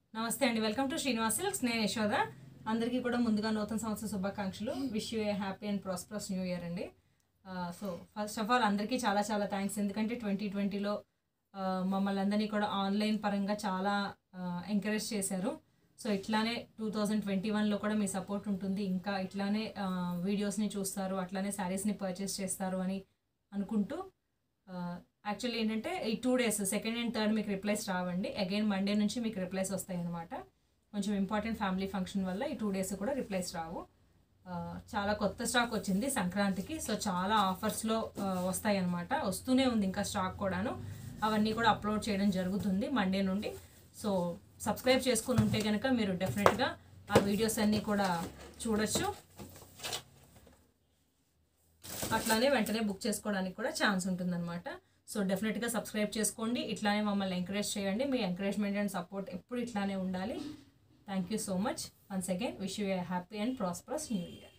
నమస్తే అండి welcome to Srinivas silks నేను యశోద అందరికీ కూడా ముందుగా నూతన సంవత్సర శుభాకాంక్షలు wish you a happy and prosperous new year అండి సో ఫస్ట్ ఆఫ్ ఆల్ అందరికీ చాలా చాలా థ్యాంక్స్ ఎందుకంటే ట్వంటీ ట్వంటీలో మమ్మల్ని అందరినీ కూడా ఆన్లైన్ పరంగా చాలా ఎంకరేజ్ చేశారు సో ఇట్లానే టూ థౌజండ్ ట్వంటీ వన్లో కూడా మీ సపోర్ట్ ఉంటుంది ఇంకా ఇట్లానే వీడియోస్ని చూస్తారు అట్లానే శారీస్ని పర్చేస్ చేస్తారు అని అనుకుంటూ యాక్చువల్లీ ఏంటంటే ఈ two days second and third మీకు రిప్లైస్ రావండి అగైన్ మండే నుంచి మీకు రిప్లైస్ వస్తాయి అనమాట కొంచెం ఇంపార్టెంట్ ఫ్యామిలీ ఫంక్షన్ వల్ల ఈ టూ డేస్ కూడా రిప్లైస్ రావు ఆ, చాలా కొత్త స్టాక్ వచ్చింది సంక్రాంతికి సో చాలా ఆఫర్స్లో వస్తాయి అనమాట వస్తూనే ఉంది ఇంకా స్టాక్ కూడాను అవన్నీ కూడా అప్లోడ్ చేయడం జరుగుతుంది మండే నుండి సో సబ్స్క్రైబ్ చేసుకుని ఉంటే కనుక మీరు డెఫినెట్గా ఆ వీడియోస్ అన్నీ కూడా చూడొచ్చు అట్లానే వెంటనే బుక్ చేసుకోవడానికి కూడా ఛాన్స్ ఉంటుందన్నమాట సో డెఫినెట్గా సబ్స్క్రైబ్ చేసుకోండి ఇట్లానే మమ్మల్ని ఎంకరేజ్ చేయండి మీ ఎంకరేజ్మెంట్ అండ్ సపోర్ట్ ఎప్పుడు ఇట్లానే ఉండాలి thank you so much once again wish you a happy and prosperous new year